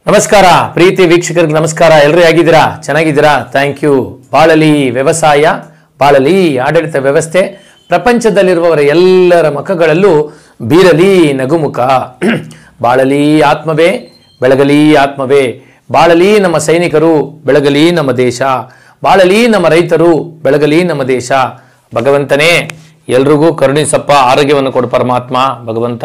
ನಮಸ್ಕಾರ ಪ್ರೀತಿ ವೀಕ್ಷಕರಿಗೆ ನಮಸ್ಕಾರ ಎಲ್ಲರೂ ಹೇಗಿದ್ದೀರಾ ಚೆನ್ನಾಗಿದ್ದೀರಾ ಥ್ಯಾಂಕ್ ಯು ಬಾಳಲಿ ವ್ಯವಸಾಯ ಬಾಳಲಿ ಆಡಳಿತ ವ್ಯವಸ್ಥೆ ಪ್ರಪಂಚದಲ್ಲಿರುವವರ ಎಲ್ಲರ ಮುಖಗಳಲ್ಲೂ ಬೀರಲಿ ನಗುಮುಖ ಬಾಳಲಿ ಆತ್ಮವೇ ಬೆಳಗಲಿ ಆತ್ಮವೇ ಬಾಳಲಿ ನಮ್ಮ ಸೈನಿಕರು ಬೆಳಗಲಿ ನಮ್ಮ ದೇಶ ಬಾಳಲಿ ನಮ್ಮ ರೈತರು ಬೆಳಗಲಿ ನಮ್ಮ ದೇಶ ಭಗವಂತನೇ ಎಲ್ರಿಗೂ ಕರುಣಿಸಪ್ಪ ಆರೋಗ್ಯವನ್ನು ಕೊಡು ಪರಮಾತ್ಮ ಭಗವಂತ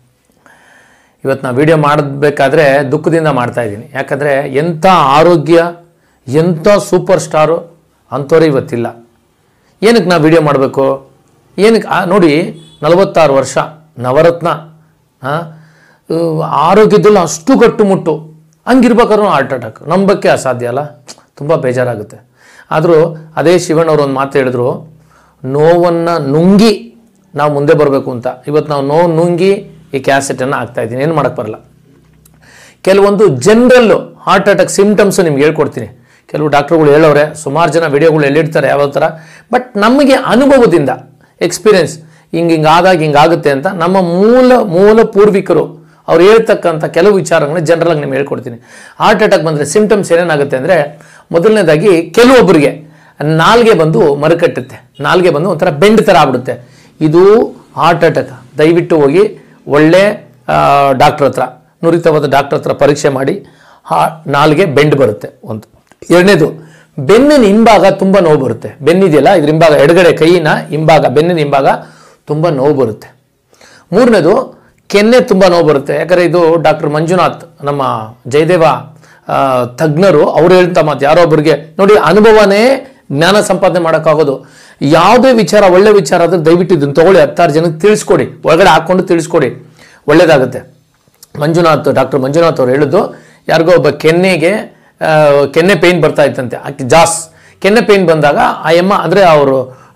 ಇವತ್ತು ನಾವು ವಿಡಿಯೋ ಮಾಡಬೇಕಾದ್ರೆ ದುಃಖದಿಂದ ಮಾಡ್ತಾ ಇದ್ದೀನಿ ಯಾಕಂದರೆ ಎಂಥ ಆರೋಗ್ಯ ಎಂಥ ಸೂಪರ್ ಸ್ಟಾರು ಅಂಥವ್ರು ಇವತ್ತಿಲ್ಲ ಏನಕ್ಕೆ ನಾವು ವಿಡಿಯೋ ಮಾಡಬೇಕು ಏನಕ್ಕೆ ಆ, ನೋಡಿ ನಲವತ್ತಾರು ವರ್ಷ ನವರತ್ನ ಆ, ಉ, ಆರೋಗ್ಯದಲ್ಲಿ ಅಷ್ಟು ಗಟ್ಟುಮುಟ್ಟು ಹಂಗಿರ್ಬೇಕಾದ್ರೂ ಹಾರ್ಟ್ ಅಟ್ಯಾಕ್ ನಂಬಕ್ಕೆ ಅಸಾಧ್ಯ ಅಲ್ಲ ತುಂಬ ಬೇಜಾರಾಗುತ್ತೆ ಆದರೂ ಅದೇ ಶಿವಣ್ಣವ್ರು ಒಂದು ಮಾತು ಹೇಳಿದ್ರು ನೋವನ್ನು ನುಂಗಿ ನಾವು ಮುಂದೆ ಬರಬೇಕು ಅಂತ ಇವತ್ತು ನಾವು ನೋವು ನುಂಗಿ ಈ ಕ್ಯಾಸೆಟನ್ನು ಹಾಕ್ತಾ ಇದ್ದೀನಿ ಏನು ಮಾಡೋಕ್ಕೆ ಬರಲ್ಲ ಕೆಲವೊಂದು ಜನರಲ್ಲು ಹಾರ್ಟ್ ಅಟ್ಯಾಕ್ ಸಿಮ್ಟಮ್ಸು ನಿಮ್ಗೆ ಹೇಳ್ಕೊಡ್ತೀನಿ ಕೆಲವು ಡಾಕ್ಟ್ರುಗಳು ಹೇಳೋರೆ ಸುಮಾರು ಜನ ವಿಡಿಯೋಗಳು ಎಲ್ಲಿಡ್ತಾರೆ ಯಾವ ಥರ ಬಟ್ ನಮಗೆ ಅನುಭವದಿಂದ ಎಕ್ಸ್ಪೀರಿಯನ್ಸ್ ಹಿಂಗೆ ಹಿಂಗೆ ಆದಾಗ ಹಿಂಗಾಗುತ್ತೆ ಅಂತ ನಮ್ಮ ಮೂಲ ಮೂಲ ಪೂರ್ವಿಕರು ಅವ್ರು ಹೇಳ್ತಕ್ಕಂಥ ಕೆಲವು ವಿಚಾರಗಳನ್ನ ಜನರಲಾಗಿ ನಿಮ್ಗೆ ಹೇಳ್ಕೊಡ್ತೀನಿ ಹಾರ್ಟ್ ಅಟ್ಯಾಕ್ ಬಂದರೆ ಸಿಮ್ಟಮ್ಸ್ ಏನೇನಾಗುತ್ತೆ ಅಂದರೆ ಮೊದಲನೇದಾಗಿ ಕೆಲವೊಬ್ಬರಿಗೆ ನಾಲ್ಗೆ ಬಂದು ಮರುಕಟ್ಟುತ್ತೆ ನಾಲ್ಗೆ ಬಂದು ಒಂಥರ ಬೆಂಡ್ ಥರ ಆಗ್ಬಿಡುತ್ತೆ ಇದು ಹಾರ್ಟ್ ಅಟ್ಯಾಕ್ ದಯವಿಟ್ಟು ಹೋಗಿ ಒಳ್ಳೆ ಡಾಕ್ಟ್ರ್ ಹತ್ರ ನುರಿತವಾದ ಡಾಕ್ಟರ್ ಹತ್ರ ಪರೀಕ್ಷೆ ಮಾಡಿ ಹಾ ನಾಲ್ಗೆ ಬೆಂಡ್ ಬರುತ್ತೆ ಒಂದು ಎರಡನೇದು ಬೆನ್ನಿನ ಹಿಂಭಾಗ ತುಂಬ ನೋವು ಬರುತ್ತೆ ಬೆನ್ನಿದೆಯಲ್ಲ ಇದ್ರ ಹಿಂಭಾಗ ಎಡಗಡೆ ಕೈಯಿನ ಹಿಂಭಾಗ ಬೆನ್ನಿನ ಹಿಂಭಾಗ ತುಂಬ ನೋವು ಬರುತ್ತೆ ಮೂರನೇದು ಕೆನ್ನೆ ತುಂಬ ನೋವು ಬರುತ್ತೆ ಯಾಕಂದರೆ ಇದು ಡಾಕ್ಟರ್ ಮಂಜುನಾಥ್ ನಮ್ಮ ಜಯದೇವ ಆ, ತಜ್ಞರು ಅವ್ರು ಹೇಳ್ತಾ ಮಾತು ಯಾರೋ ಒಬ್ಬರಿಗೆ ನೋಡಿ ಅನುಭವನೇ ಜ್ಞಾನ ಸಂಪಾದನೆ ಮಾಡೋಕ್ಕಾಗೋದು ಯಾವುದೇ ವಿಚಾರ ಒಳ್ಳೆ ವಿಚಾರ ಆದ್ರೆ ದಯವಿಟ್ಟು ಇದನ್ನು ತಗೊಳ್ಳಿ ಹತ್ತಾರು ಜನಕ್ಕೆ ತಿಳಿಸ್ಕೊಡಿ ಒಳಗಡೆ ಹಾಕ್ಕೊಂಡು ತಿಳಿಸ್ಕೊಡಿ ಒಳ್ಳೇದಾಗುತ್ತೆ ಮಂಜುನಾಥ್ ಡಾಕ್ಟರ್ ಮಂಜುನಾಥ್ ಅವ್ರು ಹೇಳಿದ್ದು ಯಾರಿಗೋ ಒಬ್ಬ ಕೆನ್ನೆಗೆ ಆ, ಕೆನ್ನೆ ಪೇಯ್ನ್ ಬರ್ತಾ ಇತ್ತಂತೆ ಆಕೆ ಜಾಸ್ ಕೆನ್ನೆ ಪೇಯ್ನ್ ಬಂದಾಗ ಆ ಎಮ್ಮ ಅಂದರೆ ಅವರು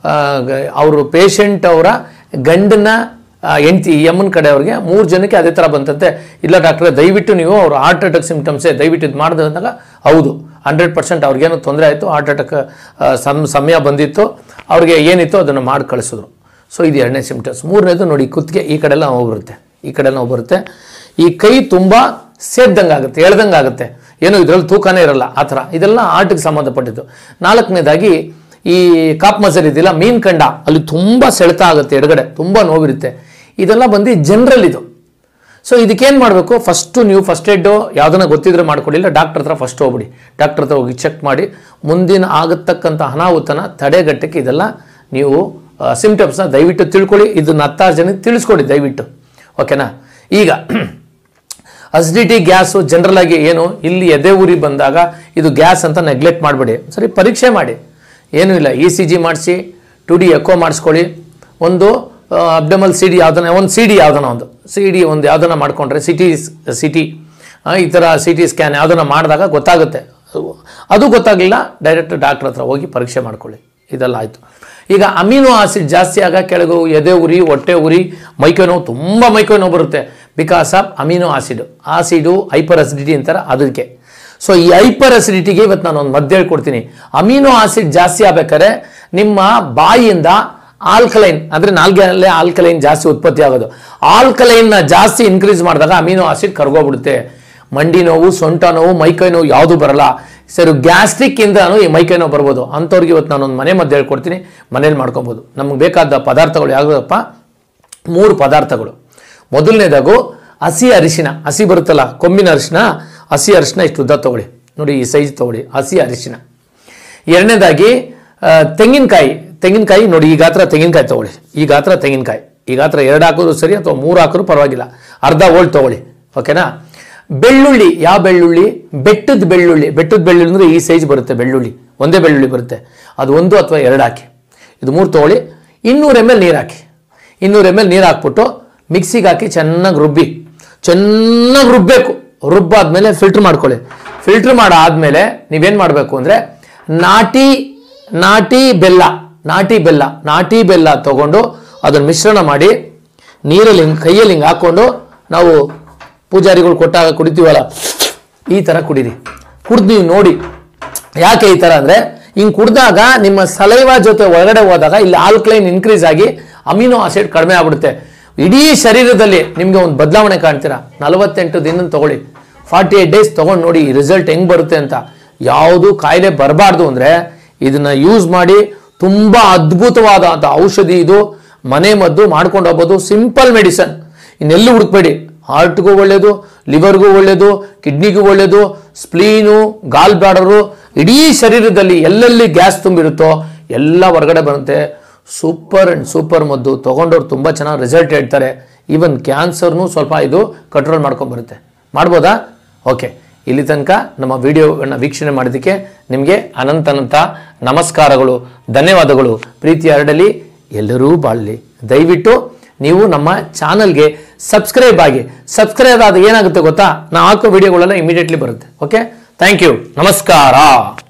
ಅವರು ಪೇಷಂಟ್ ಅವರ ಗಂಡನ ಹೆಂಡ್ತಿ ಈ ಎಮ್ಮನ ಕಡೆ ಅವ್ರಿಗೆ ಮೂರು ಜನಕ್ಕೆ ಅದೇ ಥರ ಬಂತಂತೆ ಇಲ್ಲ ಡಾಕ್ಟ್ರೆ ದಯವಿಟ್ಟು ನೀವು ಅವರು ಹಾರ್ಟ್ ಅಟ್ಯಾಕ್ ಸಿಮ್ಟಮ್ಸೇ ದಯವಿಟ್ಟು ಇದು ಮಾಡಿದೆ ಅಂದಾಗ ಹೌದು ಹಂಡ್ರೆಡ್ ಪರ್ಸೆಂಟ್ ಅವ್ರಿಗೇನೋ ತೊಂದರೆ ಆಯಿತು ಹಾರ್ಟ್ ಅಟ್ಯಾಕ್ ಸಮ್ ಸಮಯ ಬಂದಿತ್ತು ಅವ್ರಿಗೆ ಏನಿತ್ತು ಅದನ್ನು ಮಾಡಿ ಕಳಿಸಿದ್ರು ಸೊ ಇದು ಎರಡನೇ ಸಿಮ್ಟಮ್ಸ್ ಮೂರನೇದು ನೋಡಿ ಕುತ್ತಿಗೆ ಈ ಕಡೆ ಎಲ್ಲ ನೋವು ಬರುತ್ತೆ ಈ ಕಡೆ ನೋವು ಬರುತ್ತೆ ಈ ಕೈ ತುಂಬ ಸೇದ್ದಂಗೆ ಆಗುತ್ತೆ ಎಳ್ದಂಗೆ ಆಗುತ್ತೆ ಏನು ಇದರಲ್ಲಿ ತೂಕನೇ ಇರಲ್ಲ ಆ ಥರ ಇದೆಲ್ಲ ಆರ್ಟ್ಗೆ ಸಂಬಂಧಪಟ್ಟಿದ್ದು ನಾಲ್ಕನೇದಾಗಿ ಈ ಕಾಪ್ ಮಸಲ್ ಇದೆಯಲ್ಲ ಮೀನ್ ಕಂಡ ಅಲ್ಲಿ ತುಂಬ ಸೆಳೆತ ಆಗುತ್ತೆ ಎಡಗಡೆ ತುಂಬ ನೋವಿರುತ್ತೆ ಇದೆಲ್ಲ ಬಂದು ಜನರಲ್ ಇದು ಸೊ ಇದಕ್ಕೇನು ಮಾಡಬೇಕು ಫಸ್ಟು ನೀವು ಫಸ್ಟ್ ಏಡು ಯಾವುದನ್ನ ಗೊತ್ತಿದ್ರೆ ಮಾಡ್ಕೊಡಿಲ್ಲ ಡಾಕ್ಟರ್ ಹತ್ರ ಫಸ್ಟ್ ಹೋಗ್ಬಿಡಿ ಡಾಕ್ಟರ್ ಹತ್ರ ಹೋಗಿ ಚೆಕ್ ಮಾಡಿ ಮುಂದಿನ ಆಗತಕ್ಕಂಥ ಅನಾಹುತನ ತಡೆಗಟ್ಟಕ್ಕೆ ಇದೆಲ್ಲ ನೀವು ಸಿಮ್ಟಮ್ಸ್ನ ದಯವಿಟ್ಟು ತಿಳ್ಕೊಳ್ಳಿ ಇದನ್ನ ಹತ್ತಾರು ಜನಕ್ಕೆ ತಿಳಿಸ್ಕೊಡಿ ದಯವಿಟ್ಟು ಓಕೆನಾ ಈಗ ಅಸಿಡಿಟಿ ಗ್ಯಾಸು ಜನರಲ್ ಆಗಿ ಏನು ಇಲ್ಲಿ ಎದೆ ಉರಿ ಬಂದಾಗ ಇದು ಗ್ಯಾಸ್ ಅಂತ ನೆಗ್ಲೆಕ್ಟ್ ಮಾಡಬೇಡಿ ಸರಿ ಪರೀಕ್ಷೆ ಮಾಡಿ ಏನೂ ಇಲ್ಲ ಇ ಸಿ ಜಿ ಮಾಡಿಸಿ ಟು ಡಿ ಎಕೋ ಮಾಡಿಸ್ಕೊಳ್ಳಿ ಒಂದು ಅಬ್ಡಮಲ್ ಸಿ ಡಿ ಯಾವ್ದನ್ನ ಒಂದು ಸಿ ಡಿ ಯಾವ್ದನ ಒಂದು ಸಿ ಡಿ ಒಂದು ಯಾವ್ದನ್ನ ಮಾಡ್ಕೊಂಡ್ರೆ ಸಿಟಿ ಸಿಟಿ ಈ ಥರ ಸಿ ಟಿ ಸ್ಕ್ಯಾನ್ ಯಾವ್ದನ್ನ ಮಾಡಿದಾಗ ಗೊತ್ತಾಗುತ್ತೆ ಅದು ಗೊತ್ತಾಗಲಿಲ್ಲ ಡೈರೆಕ್ಟ್ ಡಾಕ್ಟ್ರ್ ಹತ್ರ ಹೋಗಿ ಪರೀಕ್ಷೆ ಮಾಡ್ಕೊಳ್ಳಿ ಇದೆಲ್ಲ ಆಯಿತು ಈಗ ಅಮೀನೋ ಆಸಿಡ್ ಜಾಸ್ತಿ ಆಗ ಕೆಳಗು ಎದೆ ಉರಿ ಹೊಟ್ಟೆ ಉರಿ ಮೈಕೈ ನೋವು ತುಂಬ ಮೈಕೈ ನೋವು ಬರುತ್ತೆ because of amino acid acid hyper acidity ಅಂತಾರೆ ಅದಕ್ಕೆ ಸೊ ಈ ಹೈಪರ್ ಅಸಿಡಿಟಿಗೆ ಇವತ್ತು ನಾನು ಒಂದು ಮದ್ದು ಹೇಳ್ಕೊಡ್ತೀನಿ ಅಮೀನೋ ಆಸಿಡ್ ಜಾಸ್ತಿ ಆಗ್ಬೇಕಾದ್ರೆ ನಿಮ್ಮ ಬಾಯಿಯಿಂದ ಆಲ್ಕಲೈನ್ ಅಂದರೆ ನಾಲ್ಗೆಯಲ್ಲೇ ಆಲ್ಕಲೈನ್ ಜಾಸ್ತಿ ಉತ್ಪತ್ತಿ ಆಗೋದು ಆಲ್ಕಲೈನ್ನ ಜಾಸ್ತಿ ಇನ್ಕ್ರೀಸ್ ಮಾಡಿದಾಗ ಅಮೀನೋ ಆಸಿಡ್ ಕರ್ಗೋಗ್ಬಿಡುತ್ತೆ ಮಂಡಿ ನೋವು ಸೊಂಟ ನೋವು ಮೈಕೈ ನೋವು ಯಾವುದು ಬರಲ್ಲ ಸರ್ ಗ್ಯಾಸ್ಟ್ರಿಕ್ ಇಂದನೂ ಈ ಮೈಕೈ ನೋವು ಬರ್ಬೋದು ಅಂಥವ್ರಿಗೆ ಇವತ್ತು ನಾನೊಂದು ಮನೆ ಮದ್ದು ಹೇಳ್ಕೊಡ್ತೀನಿ ಮನೇಲಿ ಮಾಡ್ಕೊಬೋದು ನಮ್ಗೆ ಬೇಕಾದ ಪದಾರ್ಥಗಳು ಯಾವುದಪ್ಪ ಮೂರು ಪದಾರ್ಥಗಳು ಮೊದಲನೇದಾಗು ಹಸಿ ಅರಿಶಿನ ಹಸಿ ಬರುತ್ತಲ್ಲ ಕೊಂಬಿನ ಅರಿಶಿನ ಹಸಿ ಅರಿಶಿನ ಇಷ್ಟು ಉದ್ದ ತಗೊಳ್ಳಿ ನೋಡಿ ಈ ಸೈಜ್ ತಗೊಳ್ಳಿ ಹಸಿ ಅರಿಶಿನ ಎರಡನೇದಾಗಿ ಆ, ತೆಂಗಿನಕಾಯಿ ತೆಂಗಿನಕಾಯಿ ನೋಡಿ ಈ ಗಾತ್ರ ತೆಂಗಿನಕಾಯಿ ತಗೊಳ್ಳಿ ಈ ಗಾತ್ರ ತೆಂಗಿನಕಾಯಿ ಈ ಗಾತ್ರ ಎರಡು ಹಾಕೋದು ಸರಿ ಅಥವಾ ಮೂರು ಹಾಕೋದು ಪರವಾಗಿಲ್ಲ ಅರ್ಧ ಓಲ್ಡ್ ತಗೊಳ್ಳಿ ಓಕೆನಾ ಬೆಳ್ಳುಳ್ಳಿ ಯಾವ ಬೆಳ್ಳುಳ್ಳಿ ಬೆಟ್ಟದ ಬೆಳ್ಳುಳ್ಳಿ ಬೆಟ್ಟದ ಬೆಳ್ಳುಳ್ಳಿ ಅಂದರೆ ಈ ಸೈಜ್ ಬರುತ್ತೆ ಬೆಳ್ಳುಳ್ಳಿ ಒಂದೇ ಬೆಳ್ಳುಳ್ಳಿ ಬರುತ್ತೆ ಅದು ಒಂದು ಅಥವಾ ಎರಡು ಹಾಕಿ ಇದು ಮೂರು ತಗೊಳ್ಳಿ ಇನ್ನೂರು ಎಮ್ ಎಲ್ ನೀರು ಹಾಕಿ ಇನ್ನೂರು ಎಮ್ ಎಲ್ ನೀರು ಹಾಕ್ಬಿಟ್ಟು ಮಿಕ್ಸಿಗೆ ಹಾಕಿ ಚೆನ್ನಾಗಿ ರುಬ್ಬಿ ಚೆನ್ನಾಗಿ ರುಬ್ಬಬೇಕು ರುಬ್ಬಾದ್ಮೇಲೆ ಫಿಲ್ಟ್ರ್ ಮಾಡ್ಕೊಳ್ಳಿ ಫಿಲ್ಟ್ರ್ ಮಾಡಾದ್ಮೇಲೆ ನೀವೇನು ಮಾಡಬೇಕು ಅಂದರೆ ನಾಟಿ ನಾಟಿ ಬೆಲ್ಲ ನಾಟಿ ಬೆಲ್ಲ ನಾಟಿ ಬೆಲ್ಲ ತಗೊಂಡು ಅದನ್ನು ಮಿಶ್ರಣ ಮಾಡಿ ನೀರಲ್ಲಿ ಹಿಂಗೆ ಕೈಯಲ್ಲಿ ಹಿಂಗೆ ಹಾಕ್ಕೊಂಡು ನಾವು ಪೂಜಾರಿಗಳು ಕೊಟ್ಟಾಗ ಕುಡಿತೀವಲ್ಲ ಈ ಥರ ಕುಡೀರಿ ಕುಡ್ದು ನೀವು ನೋಡಿ ಯಾಕೆ ಈ ಥರ ಅಂದರೆ ಹಿಂಗೆ ಕುಡಿದಾಗ ನಿಮ್ಮ ಸಲೈವ ಜೊತೆ ಒಳಗಡೆ ಹೋದಾಗ ಇಲ್ಲಿ ಆಲ್ಕ್ಲೈನ್ ಇನ್ಕ್ರೀಸ್ ಆಗಿ ಅಮಿನೋ ಆಸಿಡ್ ಕಡಿಮೆ ಆಗ್ಬಿಡುತ್ತೆ ಇಡೀ ಶರೀರದಲ್ಲಿ ನಿಮಗೆ ಒಂದು ಬದಲಾವಣೆ ಕಾಣ್ತೀರಾ ನಲವತ್ತೆಂಟು ದಿನ ತಗೊಳ್ಳಿ ಫಾರ್ಟಿ ಏಟ್ ಡೇಸ್ ತೊಗೊಂಡು ನೋಡಿ ರಿಸಲ್ಟ್ ಹೆಂಗೆ ಬರುತ್ತೆ ಅಂತ ಯಾವುದು ಕಾಯಿಲೆ ಬರಬಾರ್ದು ಅಂದರೆ ಇದನ್ನ ಯೂಸ್ ಮಾಡಿ ತುಂಬ ಅದ್ಭುತವಾದ ಅಂತ ಔಷಧಿ ಇದು ಮನೆ ಮದ್ದು ಮಾಡ್ಕೊಂಡು ಹೋಗ್ಬೋದು ಸಿಂಪಲ್ ಮೆಡಿಸನ್ ಇನ್ನೆಲ್ಲೂ ಹುಡುಕ್ಬೇಡಿ ಹಾರ್ಟ್ಗೂ ಒಳ್ಳೆಯದು ಲಿವರ್ಗೂ ಒಳ್ಳೆಯದು ಕಿಡ್ನಿಗೂ ಒಳ್ಳೆಯದು ಸ್ಪ್ಲೀನು ಗಾಲ್ ಬ್ಲಾಡರು ಇಡೀ ಶರೀರದಲ್ಲಿ ಎಲ್ಲೆಲ್ಲಿ ಗ್ಯಾಸ್ ತುಂಬಿರುತ್ತೋ ಎಲ್ಲ ಹೊರಗಡೆ ಬರುತ್ತೆ ಸೂಪರ್ ಆ್ಯಂಡ್ ಸೂಪರ್ ಮದ್ದು ತೊಗೊಂಡವ್ರು ತುಂಬ ಚೆನ್ನಾಗಿ ರಿಸಲ್ಟ್ ಹೇಳ್ತಾರೆ ಈವನ್ ಕ್ಯಾನ್ಸರ್ನು ಸ್ವಲ್ಪ ಇದು ಕಂಟ್ರೋಲ್ ಮಾಡ್ಕೊಂಬರುತ್ತೆ ಮಾಡ್ಬೋದಾ ಓಕೆ ಇಲ್ಲಿ ತನಕ ನಮ್ಮ ವಿಡಿಯೋವನ್ನು ವೀಕ್ಷಣೆ ಮಾಡೋದಕ್ಕೆ ನಿಮಗೆ ಅನಂತ ಅನಂತ ನಮಸ್ಕಾರಗಳು ಧನ್ಯವಾದಗಳು ಪ್ರೀತಿ ಹರಡಲಿ ಎಲ್ಲರೂ ಬಾಳಲಿ ದಯವಿಟ್ಟು ನೀವು ನಮ್ಮ ಚಾನಲ್ಗೆ ಸಬ್ಸ್ಕ್ರೈಬ್ ಆಗಿ ಸಬ್ಸ್ಕ್ರೈಬ್ ಆದ ಏನಾಗುತ್ತೆ ಗೊತ್ತಾ ನಾ ಹಾಕೋ ವಿಡಿಯೋಗಳೆಲ್ಲ ಇಮಿಡಿಯೇಟ್ಲಿ ಬರುತ್ತೆ ಓಕೆ ಥ್ಯಾಂಕ್ ಯು ನಮಸ್ಕಾರ